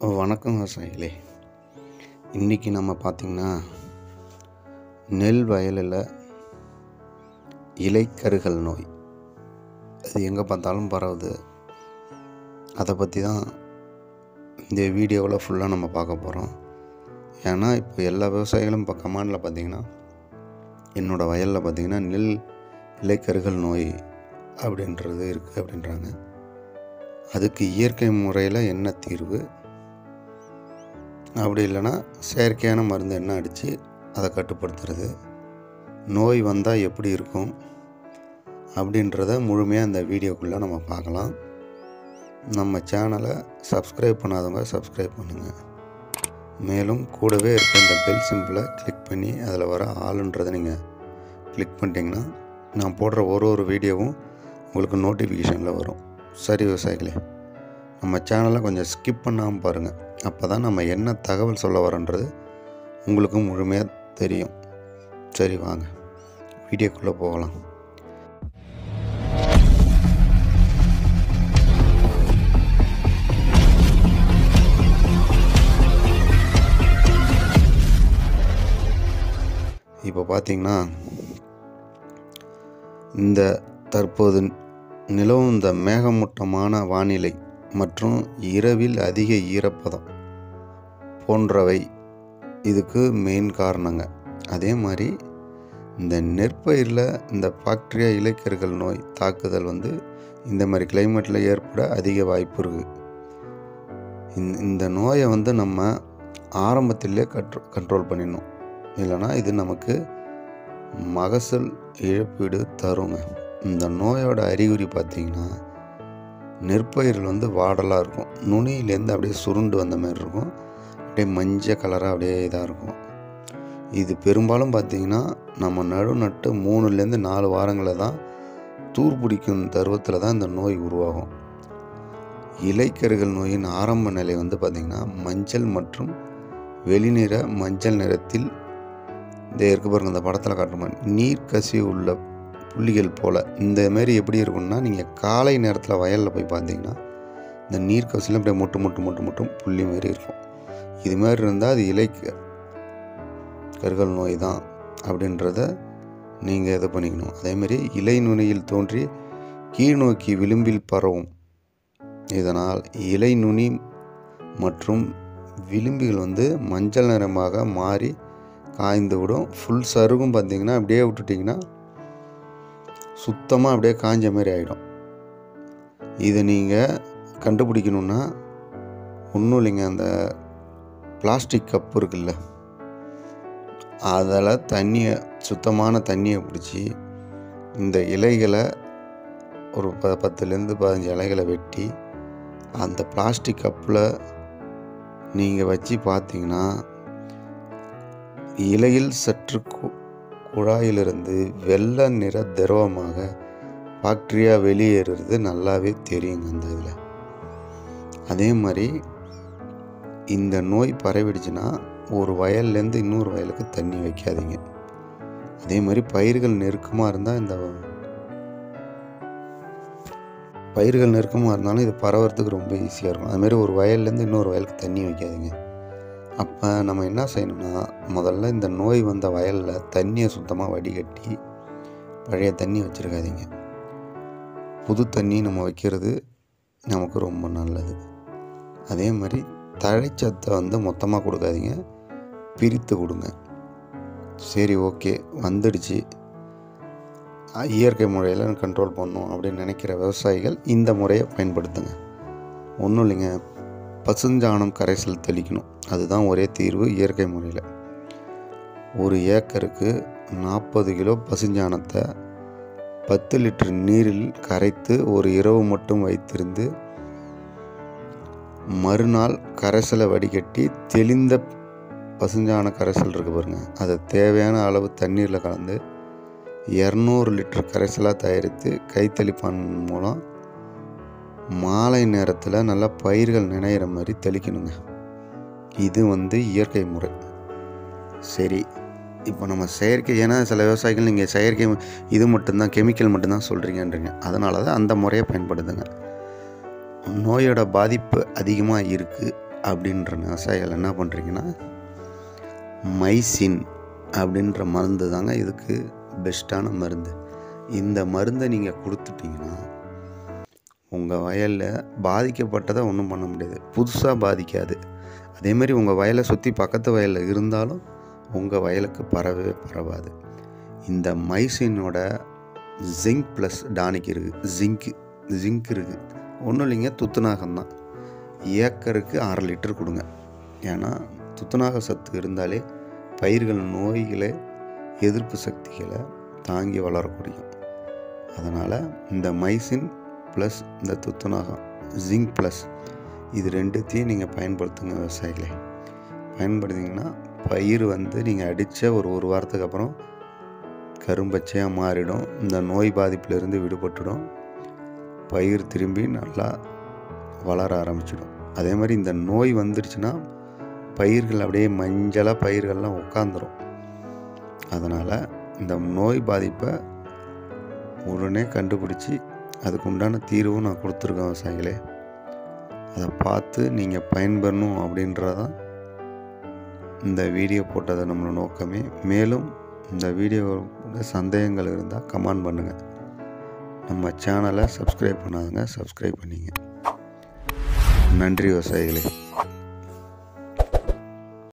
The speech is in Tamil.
வணக்கம் விவசாயிகளே இன்றைக்கி நம்ம பார்த்திங்கன்னா நெல் வயலில் இலைக்கருகள் நோய் அது எங்கே பார்த்தாலும் பரவுது அதை பற்றி தான் இந்த வீடியோவில் ஃபுல்லாக நம்ம பார்க்க போகிறோம் ஏன்னா இப்போ எல்லா விவசாயிகளும் இப்போ கமாண்டில் பார்த்திங்கன்னா என்னோடய வயலில் பார்த்திங்கன்னா நெல் இலைக்கருகள் நோய் அப்படின்றது இருக்குது அப்படின்றாங்க அதுக்கு இயற்கை முறையில் என்ன தீர்வு அப்படி இல்லைன்னா செயற்கையான மருந்து என்ன அடித்து அதை கட்டுப்படுத்துறது நோய் வந்தால் எப்படி இருக்கும் அப்படின்றத முழுமையாக இந்த வீடியோக்குள்ளே நம்ம பார்க்கலாம் நம்ம சேனலை சப்ஸ்கிரைப் பண்ணாதவங்க சப்ஸ்கிரைப் பண்ணுங்கள் மேலும் கூடவே இருக்க இந்த பெல் சிம்பிளை கிளிக் பண்ணி அதில் வர ஆளுன்றதை நீங்கள் கிளிக் பண்ணிட்டீங்கன்னா நான் போடுற ஒரு ஒரு வீடியோவும் உங்களுக்கு நோட்டிஃபிகேஷனில் வரும் சரி விவசாயிகளே நம்ம சேனலை கொஞ்சம் ஸ்கிப் பண்ணாமல் பாருங்கள் அப்போ தான் நம்ம என்ன தகவல் சொல்ல வரோன்றது உங்களுக்கு முழுமையாக தெரியும் சரி வாங்க வீடியோக்குள்ளே போகலாம் இப்போ பார்த்தீங்கன்னா இந்த தற்போது நிலவும் இந்த மேகமூட்டமான வானிலை மற்றும் இரவில் அதிக ஈரப்பதம் போன்றவை இதுக்கு மெயின் காரணங்க அதே மாதிரி இந்த நெற்பயிரில் இந்த பாக்டீரியா இலைக்கருகள் நோய் தாக்குதல் வந்து இந்த மாதிரி கிளைமேட்டில் ஏற்பட அதிக வாய்ப்பு இருக்குது இந்த இந்த நோயை வந்து நம்ம ஆரம்பத்திலே கட்ரோ கண்ட்ரோல் பண்ணிடணும் இல்லைன்னா இது நமக்கு மகசூல் இழப்பீடு தருங்க இந்த நோயோட அறிகுறி பார்த்திங்கன்னா நெற்பயிர்கள் வந்து வாடலாக இருக்கும் நுனியிலேருந்து அப்படியே சுருண்டு வந்த மாதிரி இருக்கும் அப்படியே மஞ்சள் கலராக அப்படியே இதாக இருக்கும் இது பெரும்பாலும் பார்த்திங்கன்னா நம்ம நடு நட்டு மூணுலேருந்து நாலு வாரங்களில் தான் தூர் பிடிக்கும் தருவத்தில் தான் இந்த நோய் உருவாகும் இலைக்கருகள் நோயின் ஆரம்ப நிலை வந்து பார்த்திங்கன்னா மஞ்சள் மற்றும் வெளிநிற மஞ்சள் நிறத்தில் இந்த இருக்கு பாருங்க இந்த படத்தில் காட்டுற மாதிரி நீர் கசிவு உள்ள புள்ளிகள் போல் இந்த மாரி எப்படி இருக்கும்னா நீங்கள் காலை நேரத்தில் வயலில் போய் பார்த்தீங்கன்னா இந்த நீர் கசிவில் அப்படியே முட்டு முட்டு முட்டு முட்டும் புள்ளி மாரி இருக்கும் இது மாதிரி இருந்தால் அது இலை கருகல் நோய் தான் அப்படின்றத நீங்கள் இது பண்ணிக்கணும் அதேமாரி இலை நுனியில் தோன்றி கீழ் நோக்கி விளிம்பில் பரவும் இதனால் இலை நுனி மற்றும் விளிம்புகள் வந்து மஞ்சள் நிறமாக மாறி காய்ந்து விடும் ஃபுல் சருகும் பார்த்தீங்கன்னா அப்படியே விட்டுட்டிங்கன்னா சுத்தமாக அப்படியே காஞ்ச மாதிரி ஆகிடும் இதை நீங்கள் கண்டுபிடிக்கணுன்னா ஒன்றும் இல்லைங்க அந்த பிளாஸ்டிக் கப்பு இருக்குல்ல அதில் தண்ணியை சுத்தமான தண்ணியை பிடிச்சி இந்த இலைகளை ஒரு ப பத்துலேருந்து பதினஞ்சு இலைகளை வெட்டி அந்த பிளாஸ்டிக் கப்பில் நீங்கள் வச்சு பார்த்தீங்கன்னா இலையில் சற்று கு- குழாயிலிருந்து வெள்ளை நிற திரவமாக பாக்டீரியா வெளியேறுறது நல்லாவே தெரியுங்க அந்த இதில் அதே மாதிரி இந்த நோய் பரவிடுச்சுன்னா ஒரு வயல்லேருந்து இன்னொரு வயலுக்கு தண்ணி வைக்காதீங்க அதே மாதிரி பயிர்கள் நெருக்கமாக இருந்தால் இந்த பயிர்கள் நெருக்கமாக இருந்தாலும் இது பரவறதுக்கு ரொம்ப ஈஸியாக இருக்கும் அதுமாரி ஒரு வயல்லேருந்து இன்னொரு வயலுக்கு தண்ணி வைக்காதீங்க அப்போ நம்ம என்ன செய்யணும்னா முதல்ல இந்த நோய் வந்த வயலில் தண்ணியை சுத்தமாக வடிகட்டி பழைய தண்ணி வச்சுருக்காதீங்க புது தண்ணி நம்ம வைக்கிறது நமக்கு ரொம்ப நல்லது அதே மாதிரி தழைச்சத்தை வந்து மொத்தமாக கொடுக்காதீங்க பிரித்து கொடுங்க சரி ஓகே வந்துடுச்சு அஹ் இயற்கை முறையில் கண்ட்ரோல் பண்ணணும் அப்படின்னு நினைக்கிற விவசாயிகள் இந்த முறையை பயன்படுத்துங்க ஒன்றும் இல்லைங்க பசுஞ்சாணம் கரைசல் தெளிக்கணும் அதுதான் ஒரே தீர்வு இயற்கை முறையில் ஒரு ஏக்கருக்கு நாற்பது கிலோ பசுஞ்சாணத்தை பத்து லிட்டர் நீரில் கரைத்து ஒரு இரவு மட்டும் வைத்திருந்து மறுநாள் கரைசலை வடிகட்டி தெளிந்த பசுஞ்சாண கரைசல் இருக்கு பாருங்க அதை தேவையான அளவு தண்ணீரில் கலந்து இரநூறு லிட்டர் கரைசலாக தயாரித்து கைத்தெளிப்பான் மூலம் மாலை நேரத்தில் நல்லா பயிர்கள் நினைகிற மாதிரி தெளிக்கணுங்க இது வந்து இயற்கை முறை சரி இப்போ நம்ம செயற்கை ஏன்னா சில விவசாயிகள் நீங்கள் செயற்கை இது மட்டும்தான் கெமிக்கல் மட்டும்தான் சொல்கிறீங்கன்றீங்க அதனால தான் அந்த முறையை பயன்படுத்துங்க நோயோட பாதிப்பு அதிகமாக இருக்குது அப்படின்ற விவசாயிகள் என்ன பண்ணுறீங்கன்னா மைசின் அப்படின்ற மருந்து தாங்க இதுக்கு பெஸ்ட்டான மருந்து இந்த மருந்தை நீங்கள் கொடுத்துட்டிங்கன்னா உங்கள் வயலில் பாதிக்கப்பட்டதை ஒன்றும் பண்ண முடியாது புதுசாக பாதிக்காது அதேமாரி உங்கள் வயலை சுற்றி பக்கத்து வயலில் இருந்தாலும் உங்கள் வயலுக்கு பரவவே பரவாது இந்த மைசினோட ஜிங்க் ப்ளஸ் டானிக் இருக்குது ஜிங்க்கு ஜிங்க் இருக்குது ஒன்றும் இல்லைங்க துத்துநாகம் தான் ஏக்கருக்கு அரை லிட்டர் கொடுங்க ஏன்னா துத்துநாக சத்து இருந்தாலே பயிர்கள் நோய்களை எதிர்ப்பு சக்திகளை தாங்கி வளரக்கூடிய அதனால் இந்த மைசின் ப்ளஸ் இந்த துத்துநாகம் ஜிங்க் ப்ளஸ் இது ரெண்டுத்தையும் நீங்கள் பயன்படுத்துங்க விவசாயிகளே பயன்படுத்திங்கன்னா பயிர் வந்து நீங்கள் அடித்த ஒரு ஒரு வாரத்துக்கு அப்புறம் கரும்பச்சையாக மாறிடும் இந்த நோய் பாதிப்பிலிருந்து விடுபட்டுடும் பயிர் திரும்பி நல்லா வளர ஆரம்பிச்சிடும் அதே மாதிரி இந்த நோய் வந்துடுச்சுன்னா பயிர்கள் அப்படியே மஞ்சளாக பயிர்கள்லாம் உட்காந்துரும் அதனால் இந்த நோய் பாதிப்பை உடனே கண்டுபிடிச்சி அதுக்கு உண்டான தீர்வும் நான் கொடுத்துருக்கேன் விவசாயிகளே அதை பார்த்து நீங்கள் பயன்பெறணும் அப்படின்றதான் இந்த வீடியோ போட்டதை நம்மளோட நோக்கமே மேலும் இந்த வீடியோ சந்தேகங்கள் இருந்தால் கமெண்ட் பண்ணுங்கள் நம்ம சேனலை சப்ஸ்கிரைப் பண்ணாதுங்க சப்ஸ்கிரைப் பண்ணிங்க நன்றி விவசாயிகளே